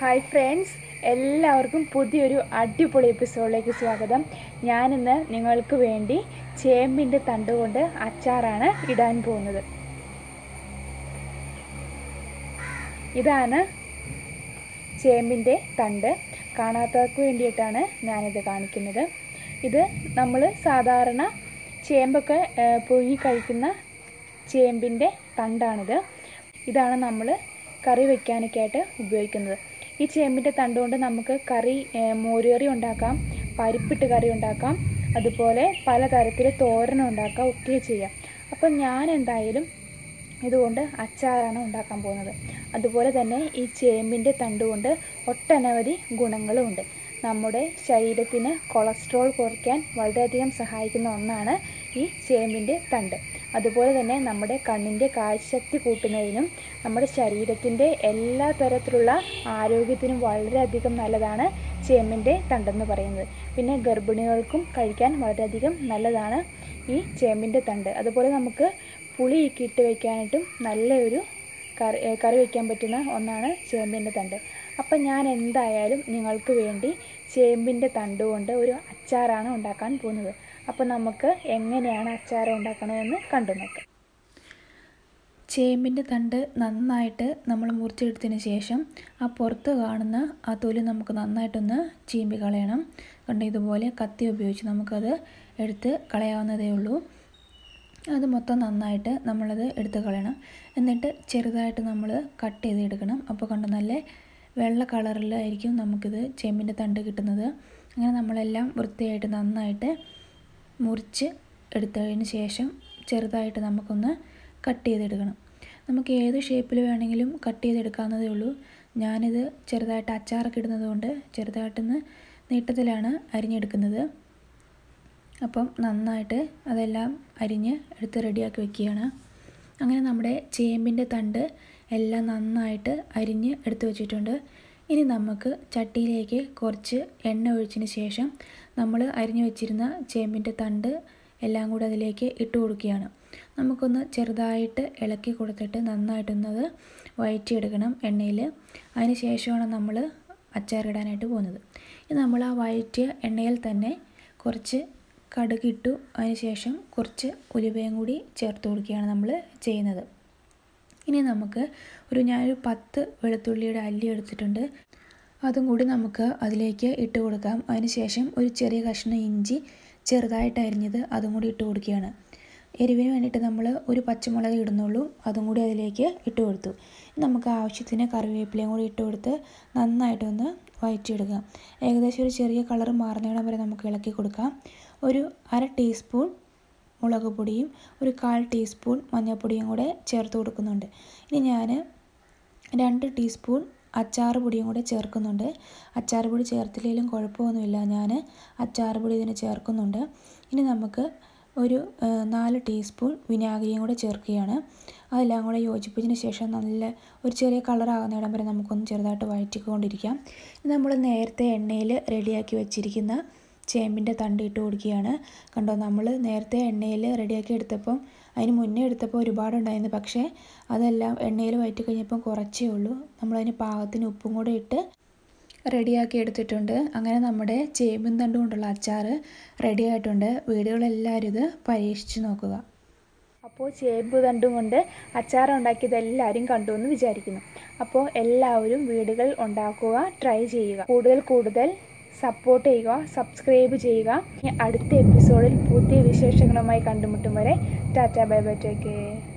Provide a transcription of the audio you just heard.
hi friends എല്ലാവർക്കും പുതിയൊരു അടിപൊളി എപ്പിസോഡിലേക്ക് സ്വാഗതം ഞാനിന്ന് നിങ്ങൾക്ക് വേണ്ടി ചേമ്പിൻ്റെ തണ്ട് കൊണ്ട് അച്ചാറാണ് ഇടാൻ പോകുന്നത് ഇതാണ് ചേമ്പിൻ്റെ തണ്ട് കാണാത്തവർക്ക് വേണ്ടിയിട്ടാണ് ഞാനിത് കാണിക്കുന്നത് ഇത് നമ്മൾ സാധാരണ ചേമ്പൊക്കെ ഏഹ്, പുഴുങ്ങി കഴിക്കുന്ന ചേമ്പിൻ്റെ തണ്ടാണിത് ഇതാണ് നമ്മൾ കറി വെക്കാനൊക്കെ ആയിട്ട് ഉപയോഗിക്കുന്നത് ഈ ചേമ്പിൻ്റെ തണ്ട് കൊണ്ട് നമുക്ക് കറി ഏഹ്, മോരുകറി ഉണ്ടാക്കാം പരിപ്പിട്ട് കറി ഉണ്ടാക്കാം അതുപോലെ പലതരത്തിൽ തോരൻ ഉണ്ടാക്കാം ഒക്കെ ചെയ്യാം അപ്പം ഞാൻ എന്തായാലും ഇതുകൊണ്ട് അച്ചാറാണ് ഉണ്ടാക്കാൻ പോകുന്നത് അതുപോലെ തന്നെ ഈ ചേമ്പിൻ്റെ തണ്ട് കൊണ്ട് ഒട്ടനവധി ഗുണങ്ങളുമുണ്ട് നമ്മുടെ ശരീരത്തിന് കൊളസ്ട്രോൾ കുറയ്ക്കാൻ വളരെയധികം സഹായിക്കുന്ന ഒന്നാണ് ഈ ചേമ്പിൻ്റെ തണ്ട് അതുപോലെ തന്നെ നമ്മുടെ കണ്ണിൻ്റെ കാഴ്ചശക്തി കൂട്ടുന്നതിനും നമ്മുടെ ശരീരത്തിൻ്റെ എല്ലാ തരത്തിലുള്ള ആരോഗ്യത്തിനും വളരെയധികം നല്ലതാണ് ചേമ്പിൻ്റെ തണ്ടെന്ന് പറയുന്നത് പിന്നെ ഗർഭിണികൾക്കും കഴിക്കാൻ വളരെയധികം നല്ലതാണ് ഈ ചേമ്പിൻ്റെ തണ്ട് അതുപോലെ നമുക്ക് പുളിയൊക്കെ ഇട്ട് വയ്ക്കാനായിട്ടും നല്ലൊരു കറി ഏ, കറി വയ്ക്കാൻ പറ്റുന്ന ഒന്നാണ് ചേമ്പിൻ്റെ തണ്ട് അപ്പം ഞാൻ എന്തായാലും നിങ്ങൾക്ക് വേണ്ടി ചേമ്പിൻ്റെ തണ്ട് കൊണ്ട് ഒരു അച്ചാറാണ് ഉണ്ടാക്കാൻ പോകുന്നത് അപ്പം നമുക്ക് എങ്ങനെയാണ് അച്ചാർ ഉണ്ടാക്കണതെന്ന് കണ്ടു നോക്കാം ചേമ്പിൻ്റെ തണ്ട് നന്നായിട്ട് നമ്മൾ മുറിച്ചെടുത്തതിന് ശേഷം ആ പുറത്ത് കാണുന്ന ആ തൊലി നമുക്ക് നന്നായിട്ടൊന്ന് ചീമ്പി കളയണം കണ്ട് ഇതുപോലെ കത്തി ഉപയോഗിച്ച് നമുക്കത് എടുത്ത് കളയാവുന്നതേ ഉള്ളൂ അത് മൊത്തം നന്നായിട്ട് നമ്മളത് എടുത്ത് കളയണം എന്നിട്ട് ചെറുതായിട്ട് നമ്മൾ കട്ട് ചെയ്ത് എടുക്കണം അപ്പോൾ കണ്ട് നല്ല വെള്ള കളറിലായിരിക്കും നമുക്കിത് ചേമ്പിൻ്റെ തണ്ട് കിട്ടുന്നത് അങ്ങനെ നമ്മളെല്ലാം വൃത്തിയായിട്ട് നന്നായിട്ട് മുറിച്ച് എടുത്തതിന് ശേഷം ചെറുതായിട്ട് നമുക്കൊന്ന് കട്ട് ചെയ്തെടുക്കണം നമുക്ക് ഏത് ഷേപ്പിൽ വേണമെങ്കിലും കട്ട് ചെയ്തെടുക്കാവുന്നതേ ഉള്ളൂ ഞാനിത് ചെറുതായിട്ട് അച്ചാറൊക്കെ ഇടുന്നത് കൊണ്ട് ചെറുതായിട്ടൊന്ന് നീട്ടത്തിലാണ് അരിഞ്ഞെടുക്കുന്നത് അപ്പം നന്നായിട്ട് അതെല്ലാം അരിഞ്ഞ് എടുത്ത് റെഡിയാക്കി വെക്കുകയാണ് അങ്ങനെ നമ്മുടെ ചേമ്പിൻ്റെ തണ്ട് എല്ലാം നന്നായിട്ട് അരിഞ്ഞ് എടുത്ത് വെച്ചിട്ടുണ്ട് ഇനി നമുക്ക് ചട്ടിയിലേക്ക് കുറച്ച് എണ്ണ ഒഴിച്ചതിന് ശേഷം നമ്മൾ അരിഞ്ഞു വെച്ചിരുന്ന ചേമ്പിൻ്റെ തണ്ട് എല്ലാം കൂടി അതിലേക്ക് ഇട്ട് കൊടുക്കുകയാണ് നമുക്കൊന്ന് ചെറുതായിട്ട് ഇളക്കി കൊടുത്തിട്ട് നന്നായിട്ടൊന്നത് വഴറ്റിയെടുക്കണം എണ്ണയിൽ അതിന് ശേഷമാണ് നമ്മൾ അച്ചാറിടാനായിട്ട് പോകുന്നത് ഇത് നമ്മൾ ആ വഴറ്റിയ എണ്ണയിൽ തന്നെ കുറച്ച് കടുക് ഇട്ടു അതിനുശേഷം കുറച്ച് ഉലുവയും കൂടി ചേർത്ത് കൊടുക്കുകയാണ് നമ്മൾ ചെയ്യുന്നത് ഇനി നമുക്ക് ഒരു ഞാനൊരു പത്ത് വെളുത്തുള്ളിയുടെ അല്ലി എടുത്തിട്ടുണ്ട് അതും കൂടി നമുക്ക് അതിലേക്ക് ഇട്ട് കൊടുക്കാം അതിനുശേഷം ഒരു ചെറിയ കഷ്ണം ഇഞ്ചി ചെറുതായിട്ട് അരിഞ്ഞത് അതും കൂടി ഇട്ട് കൊടുക്കുകയാണ് എരിവിന് വേണ്ടിയിട്ട് നമ്മൾ ഒരു പച്ചമുളക് ഇടുന്നുള്ളൂ അതും കൂടി അതിലേക്ക് ഇട്ട് കൊടുത്തു നമുക്ക് ആവശ്യത്തിന് കറിവേപ്പിലയും കൂടി ഇട്ട് കൊടുത്ത് നന്നായിട്ടൊന്ന് വഴറ്റിയെടുക്കാം ഏകദേശം ഒരു ചെറിയ കളർ മാറുന്നിടം വരെ നമുക്ക് ഇളക്കി കൊടുക്കാം ഒരു അര ടീസ്പൂൺ മുളക് പൊടിയും ഒരു കാൽ ടീസ്പൂൺ മഞ്ഞൾപ്പൊടിയും കൂടെ ചേർത്ത് കൊടുക്കുന്നുണ്ട് ഇനി ഞാൻ രണ്ട് ടീസ്പൂൺ അച്ചാർ പൊടിയും കൂടെ ചേർക്കുന്നുണ്ട് അച്ചാർ പൊടി ചേർത്തില്ലെങ്കിലും കുഴപ്പമൊന്നുമില്ല ഞാൻ അച്ചാർ പൊടി ഇതിന് ചേർക്കുന്നുണ്ട് ഇനി നമുക്ക് ഒരു ആ, നാല് ടീസ്പൂൺ വിനാഗിരിയും കൂടെ ചേർക്കുകയാണ് അതെല്ലാം കൂടെ യോജിപ്പിച്ചതിന് ശേഷം നല്ല ഒരു ചെറിയ കളറാകുന്നിടം വരെ നമുക്കൊന്ന് ചെറുതായിട്ട് വഴറ്റിക്കൊണ്ടിരിക്കാം ഇത് നമ്മൾ നേരത്തെ എണ്ണയിൽ റെഡിയാക്കി വെച്ചിരിക്കുന്ന ചേമ്പിൻ്റെ തണ്ട് ഇട്ട് കൊടുക്കുകയാണ് കണ്ടോ നമ്മൾ നേരത്തെ എണ്ണയിൽ റെഡിയാക്കി എടുത്തപ്പം അതിന് മുന്നേ എടുത്തപ്പോൾ ഒരുപാടുണ്ടായിരുന്നു പക്ഷേ അതെല്ലാം എണ്ണയിൽ വഴറ്റി കഴിഞ്ഞപ്പം കുറച്ചേ ഉള്ളൂ നമ്മളതിന് പാകത്തിന് ഉപ്പും കൂടെ ഇട്ട് റെഡിയാക്കി എടുത്തിട്ടുണ്ട് അങ്ങനെ നമ്മുടെ ചേമ്പും തണ്ട് കൊണ്ടുള്ള അച്ചാർ റെഡി ആയിട്ടുണ്ട് വീടുകളെല്ലാവരും ഇത് പരീക്ഷിച്ച് നോക്കുക അപ്പോൾ ചേമ്പ് തണ്ടും കൊണ്ട് അച്ചാർ ഉണ്ടാക്കിയത് എല്ലാവരും കണ്ടു എന്ന് വിചാരിക്കുന്നു അപ്പോൾ എല്ലാവരും വീടുകൾ ഉണ്ടാക്കുക ട്രൈ ചെയ്യുക കൂടുതൽ കൂടുതൽ സപ്പോർട്ട് ചെയ്യുക സബ്സ്ക്രൈബ് ചെയ്യുക ഇനി അടുത്ത എപ്പിസോഡിൽ പുതിയ വിശേഷങ്ങളുമായി കണ്ടുമുട്ടും വരെ tata bye bye take care